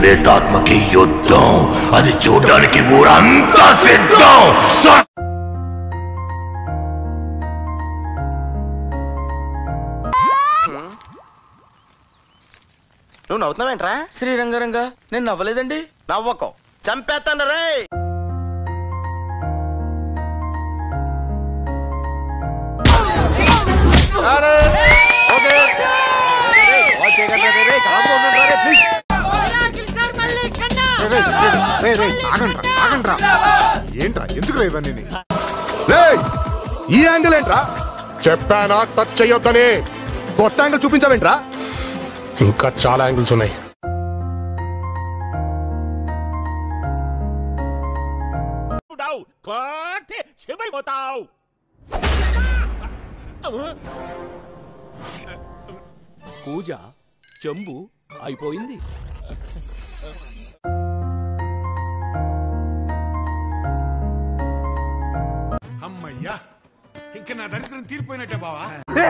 ప్రేతాత్మకి యుద్ధం అది చూడడానికి ఊరంతా సిద్ధం స- నువ్వు నవ్వుతున్నావేంట్రా శ్రీరంగరంగా నేను నవ్వలేదండి నవ్వకం చంపేస్తాను రే ఏంట్రా ఎందుకు ఇవన్నీ రేయ్, ఈ యాంగిల్ ఏంట్రా చెప్పానా టచ్ చెయ్యొద్దని కొత్త యాంగిల్ చూపించావేంట్రా ఇంకా చాలా యాంగిల్స్ ఉన్నాయి పూజ చెంబు అయిపోయింది అమ్మయ్యా ఇంకా నా దరిద్రం తీరిపోయినట్టే బావా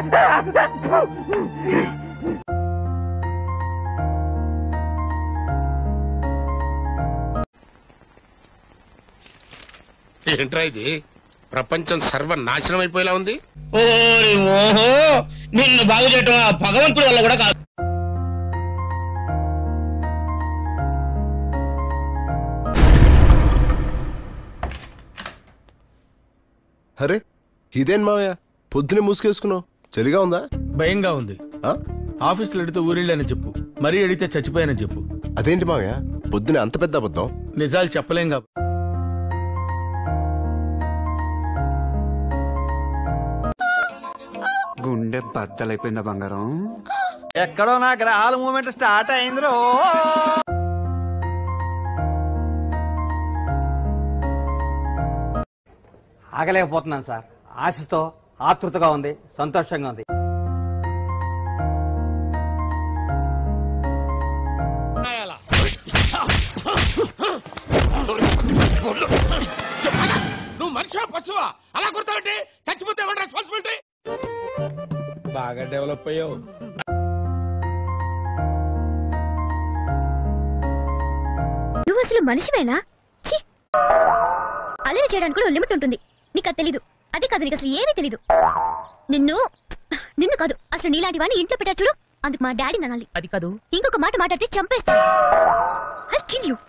ఏంట్రా ఇది ప్రపంచం సర్వనాశనం అయిపోయేలా ఉంది ఓరి ఓహో నిన్ను బాగు చేయటం ఆ భగవంతుడి వల్ల కూడా కాదు అరే ఇదేం మావయ్య పొద్దునే మూసుకేసుకున్నావు చలిగా ఉందా భయంగా ఉంది ఆ? ఆఫీసులో అడిగితే ఊరిళ్ళని చెప్పు మరీ అడిగితే చచ్చిపోయానని చెప్పు అదేంటి మావయ్య పొద్దునే అంత పెద్ద అబద్ధం నిజాలు చెప్పలేం కా గుండె బద్దలైపోయిందా బంగారం ఎక్కడో నా గ్రహాల మూమెంట్ స్టార్ట్ అయిందిరో ఆగలేకపోతున్నాను సార్ ఆశతో ఆతృతగా ఉంది సంతోషంగా ఉంది నువ్వు మనిషివా పశువా అలా కొడతావంటే చచ్చిపోతే ఎవరి రెస్పాన్సిబిలిటీ బాగా డెవలప్ అయ్యావు నువ్వు అసలు మనిషివేనా ఛీ! అల్లరి చేయడానికి కూడా లిమిట్ ఉంటుంది నీకు అది తెలీదు అదే కాదు నీకు అసలు ఏమీ తెలీదు నిన్ను నిన్ను కాదు అసలు నీలాంటి వాడిని ఇంట్లో పెట్టారు చూడు అందుకు మా డాడీ అనాలి అది కాదు ఇంకొక మాట మాట్లాడితే చంపేస్తా ఐ కిల్ యూ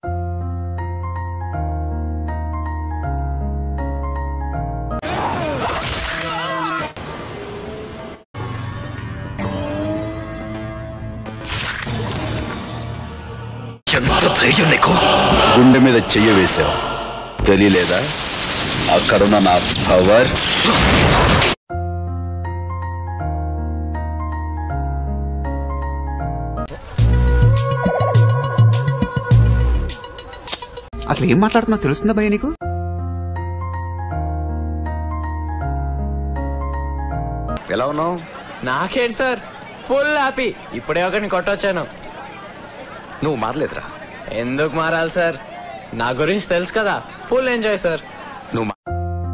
ఎంత ధైర్యం నీకు గుండె మీద చెయ్యి వేశావు తెలియలేదా అక్కడున్న నా పవర్ అసలు ఏం మాట్లాడుతున్నా తెలుస్తుందా భయ్య నీకు ఎలా ఉన్నావు నాకేంటి సార్ ఫుల్ హ్యాపీ ఇప్పుడే ఒకరిని కొట్టొచ్చాను నువ్వు మారలేదురా ఎందుకు మారాలి సార్ నా గురించి తెలుసు కదా ఫుల్ ఎంజాయ్ సార్ నువ్వు మా-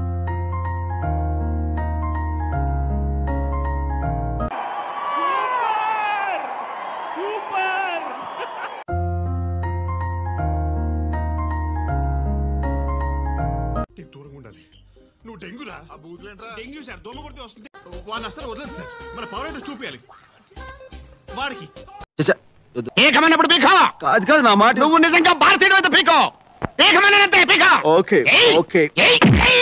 దూరంగా ఉండాలి నువ్వు డెంగ్యూరా డెంగ్యూ సార్ దోమ కొడితే వస్తుంది వాడిని అసలు వదలదు సార్ మన పవర్ ఏంటో చూపించాలి వాడికి ఏకమైనప్పుడు పీకో కాదు కాదు నా మాట నువ్వు నిజంగా భారతీయుడు అయితే పీకో ఏకమైనంతే పీకో ఓకే ఓకే ఏయ్, ఏయ్,